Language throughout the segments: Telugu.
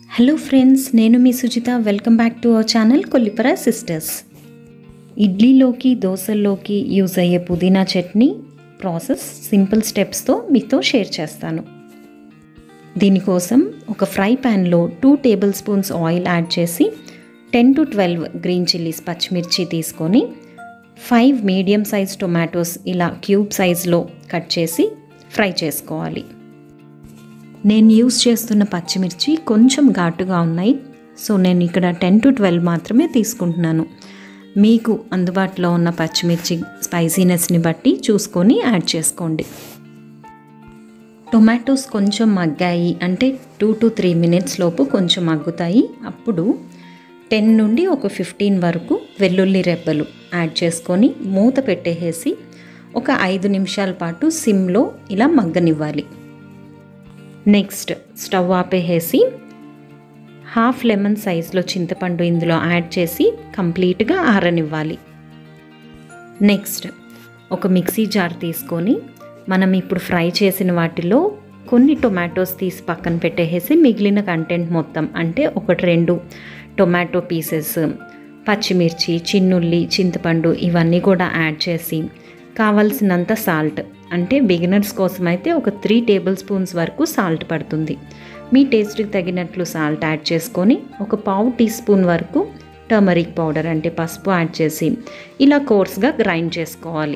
హలో ఫ్రెండ్స్ నేను మీ Sujitha welcome back to our channel Kollipara sisters ఇడ్లీలోకి దోశల్లోకి యూజ్ అయ్యే పుదీనా చట్నీ ప్రాసెస్ సింపుల్ స్టెప్స్తో మీతో షేర్ చేస్తాను దీనికోసం ఒక ఫ్రై ప్యాన్లో two tablespoons oil add చేసి ten to twelve green chillies పచ్చిమిర్చి తీసుకొని ఫైవ్ మీడియం సైజ్ టొమాటోస్ ఇలా క్యూబ్ సైజ్లో కట్ చేసి ఫ్రై చేసుకోవాలి నేను యూస్ చేస్తున్న పచ్చిమిర్చి కొంచెం ఘాటుగా ఉన్నాయి సో నేను ఇక్కడ టెన్ టు ట్వెల్వ్ మాత్రమే తీసుకుంటున్నాను మీకు అందుబాటులో ఉన్న పచ్చిమిర్చి స్పైసీనెస్ని బట్టి చూసుకొని యాడ్ చేసుకోండి టొమాటోస్ కొంచెం మగ్గాయి అంటే టూ టు త్రీ మినిట్స్ లోపు కొంచెం మగ్గుతాయి అప్పుడు టెన్ నుండి ఒక ఫిఫ్టీన్ వరకు వెల్లుల్లి రెబ్బలు యాడ్ చేసుకొని మూత పెట్టేసి ఒక ఐదు నిమిషాల పాటు సిమ్లో ఇలా మగ్గనివ్వాలి నెక్స్ట్ స్టవ్ ఆపేసి హాఫ్ లెమన్ సైజులో చింతపండు ఇందులో యాడ్ చేసి కంప్లీట్గా ఆరనివ్వాలి నెక్స్ట్ ఒక మిక్సీ జార్ తీసుకొని మనం ఇప్పుడు ఫ్రై చేసిన వాటిలో కొన్ని టొమాటోస్ తీసి పక్కన పెట్టేసి మిగిలిన కంటెంట్ మొత్తం అంటే ఒకటి రెండు టొమాటో పీసెస్ పచ్చిమిర్చి చిన్నుల్లి చింతపండు ఇవన్నీ కూడా యాడ్ చేసి కావలసినంత సాల్ట్ అంటే బిగినర్స్ కోసం అయితే ఒక త్రీ టేబుల్ స్పూన్స్ వరకు సాల్ట్ పడుతుంది మీ టేస్ట్కి తగినట్లు సాల్ట్ యాడ్ చేసుకొని ఒక పావు టీ స్పూన్ వరకు టర్మరిక్ పౌడర్ అంటే పసుపు యాడ్ చేసి ఇలా కోర్స్గా గ్రైండ్ చేసుకోవాలి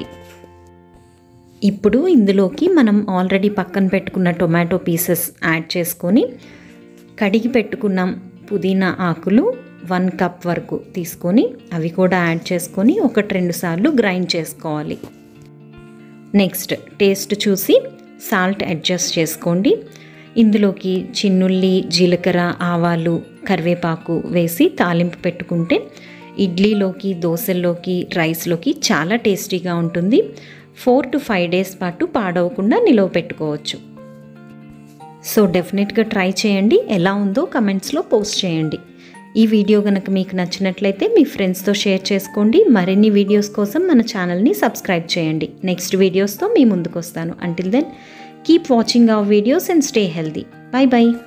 ఇప్పుడు ఇందులోకి మనం ఆల్రెడీ పక్కన పెట్టుకున్న టొమాటో పీసెస్ యాడ్ చేసుకొని కడిగి పెట్టుకున్న పుదీనా ఆకులు వన్ కప్ వరకు తీసుకొని అవి కూడా యాడ్ చేసుకొని ఒకటి రెండు సార్లు గ్రైండ్ చేసుకోవాలి నెక్స్ట్ టేస్ట్ చూసి సాల్ట్ అడ్జస్ట్ చేసుకోండి ఇందులోకి చిన్నుల్లి జీలకర్ర ఆవాలు కరివేపాకు వేసి తాలింపు పెట్టుకుంటే ఇడ్లీలోకి దోశల్లోకి రైస్లోకి చాలా టేస్టీగా ఉంటుంది ఫోర్ టు ఫైవ్ డేస్ పాటు పాడవకుండా నిలవ పెట్టుకోవచ్చు సో డెఫినెట్గా ట్రై చేయండి ఎలా ఉందో కమెంట్స్లో పోస్ట్ చేయండి ఈ వీడియో కనుక మీకు నచ్చినట్లయితే మీ ఫ్రెండ్స్తో షేర్ చేసుకోండి మరిన్ని వీడియోస్ కోసం మన ఛానల్ని సబ్స్క్రైబ్ చేయండి నెక్స్ట్ వీడియోస్తో మీ ముందుకు వస్తాను until then keep watching our videos and stay healthy bye by